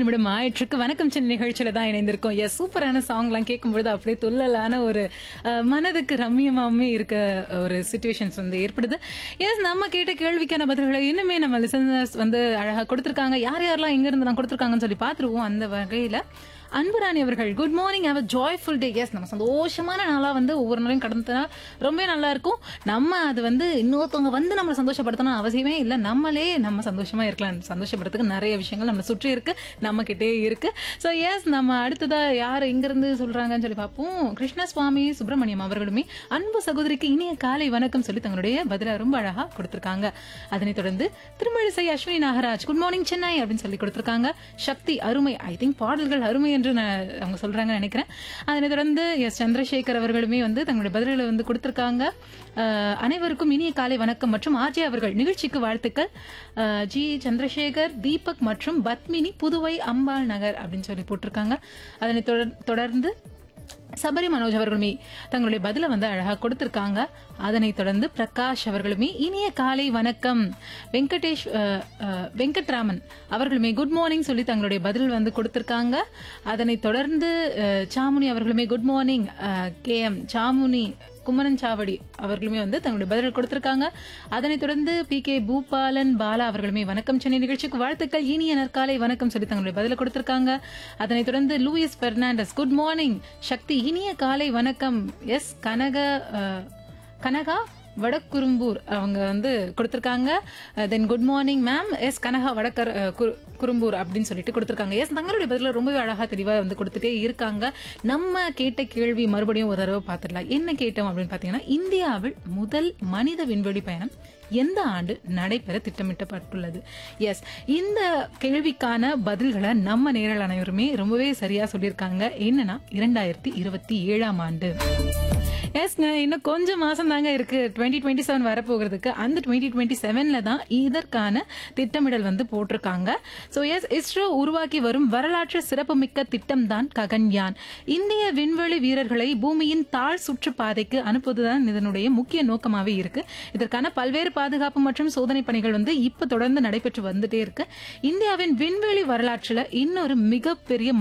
நிமிடம் ஆயிற்றுக்கு வணக்கம் சின்ன நிகழ்ச்சியில தான் இணைந்திருக்கோம் எஸ் சூப்பரான சாங்லாம் கேட்கும்பொழுது அப்படியே துள்ளலான ஒரு அஹ், மனதுக்கு ரம்மியமாமே இருக்க ஒரு சுச்சுவேஷன்ஸ் வந்து ஏற்படுது எஸ் நம்ம கேட்ட கேள்விக்கான பதில்களை இன்னுமே நம்ம லிசனர்ஸ் வந்து அழகா கொடுத்திருக்காங்க யார் யாரெல்லாம் எங்க இருந்து கொடுத்திருக்காங்கன்னு சொல்லி பார்த்துருவோம் அந்த வகையில அன்புராணி அவர்கள் good morning have a joyful day yes நம்ம சந்தோஷமான நாளா வந்து ஒவ்வொரு நாளையும் கடந்தா ரொம்ப நல்லா இருக்கும் நம்ம அது வந்து இன்னொருத்தவங்க வந்து நம்மளை சந்தோஷப்படுத்தணும் அவசியமே இல்லை நம்மளே நம்ம சந்தோஷமா இருக்கலாம் சந்தோஷப்படுறதுக்கு நிறைய விஷயங்கள் நம்மளை சுற்றி இருக்கு நம்ம கிட்டே இருக்கு ஸோ எஸ் நம்ம அடுத்ததா யார் இருந்து சொல்றாங்கன்னு சொல்லி பார்ப்போம் கிருஷ்ணசுவாமி சுப்பிரமணியம் அவர்களுமே அன்பு சகோதரிக்கு இனிய காலை வணக்கம் சொல்லி தங்களுடைய பதில ரொம்ப அழகா கொடுத்திருக்காங்க அதனைத் தொடர்ந்து திருமழிசை அஸ்வினி நாகராஜ் குட் மார்னிங் சென்னை அப்படின்னு சொல்லி கொடுத்திருக்காங்க சக்தி அருமை ஐ திங்க் பாடல்கள் அருமை என்று நான் அவங்க சொல்றாங்கன்னு நினைக்கிறேன் அதனைத் தொடர்ந்து எஸ் சந்திரசேகர் அவர்களுமே வந்து தங்களுடைய பதில்களை வந்து கொடுத்திருக்காங்க அஹ், அனைவருக்கும் இனிய காலை வணக்கம் மற்றும் ஆர்ஜே அவர்கள் நிகழ்ச்சிக்கு வாழ்த்துக்கள் அஹ், ஜி சந்திரசேகர் தீபக் மற்றும் பத்மினி புதுவை அம்பாள் நகர் அப்படின்னு சொல்லி போட்டிருக்காங்க அதனைத் தொடர்- தொடர்ந்து சபரி மனோஜ் அவர்களுமே தங்களுடைய பதில வந்து அழகா கொடுத்திருக்காங்க அதனைத் தொடர்ந்து பிரகாஷ் அவர்களுமே இனிய காலை வணக்கம் வெங்கடேஷ் அஹ், அஹ், வெங்கட்ராமன் அவர்களுமே குட் மார்னிங் சொல்லி தங்களுடைய பதில் வந்து கொடுத்திருக்காங்க அதனைத் தொடர்ந்து அஹ், சாமுனி அவர்களுமே good morning K M Samuni Kumaran Chavadi அவர்களுமே வந்து தங்களுடைய பதில் கொடுத்திருக்காங்க அதனைத் தொடர்ந்து பி கே பூபாலன் பாலா அவர்களுமே வணக்கம் சென்னை நிகழ்ச்சிக்கு வாழ்த்துக்கள் இனிய நற்காலை வணக்கம் சொல்லி தங்களுடைய பதில கொடுத்திருக்காங்க அதனைத் தொடர்ந்து லூயிஸ் பெர்னாண்டஸ் குட் மார்னிங் சக்தி இனிய காலை வணக்கம் எஸ் கனக அஹ், கனகா வடக்குறும்பூர் அவங்க வந்து கொடுத்திருக்காங்க தென் good morning ma'am S Kanaka வடக்கர் அஹ், குரு- குறும்பூர் அப்படின்னு சொல்லிட்டு கொடுத்திருக்காங்க எஸ் தங்களுடைய பதில ரொம்பவே அழகா தெளிவா வந்து கொடுத்துட்டே இருக்காங்க நம்ம கேட்ட கேள்வி மறுபடியும் ஒரு தடவை பார்த்துடலாம் என்ன கேட்டோம் அப்படின்னு பாத்தீங்கன்னா இந்தியாவில் முதல் மனித விண்வெளி பயணம் எந்த ஆண்டு நடைபெற திட்டமிட்டப்பட்டுள்ளது எஸ் இந்த கேள்விக்கான பதில்களை நம்ம நேரல் அனைவருமே ரொம்பவே சரியா சொல்லியிருக்காங்க என்னன்னா இரண்டாயிரத்தி இருபத்தி ஏழாம் ஆண்டு எஸ்ங்க இன்னும் கொஞ்சம் மாசம் தாங்க இருக்கு டுவெண்ட்டி டுவெண்ட்டி செவன் வரப்போகிறதுக்கு அந்த டுவெண்ட்டி டுவெண்ட்டி செவன்ல தான் இதற்கான திட்டமிடல் வந்து போட்டிருக்காங்க ஸோ எஸ் இஸ்ரோ உருவாக்கி வரும் வரலாற்று சிறப்புமிக்க திட்டம் தான் ககன்யான் இந்திய விண்வெளி வீரர்களை பூமியின் தாழ் சுற்றுப்பாதைக்கு அனுப்புவதுதான் இதனுடைய முக்கிய நோக்கமாவே இருக்கு இதற்கான பல்வேறு பாதுகாப்பு மற்றும் சோதனை பணிகள் வந்து இப்ப தொடர்ந்து நடைபெற்று வந்துட்டே இருக்கு இந்தியாவின் விண்வெளி வரலாற்றுல இன்னொரு மிகப்பெரிய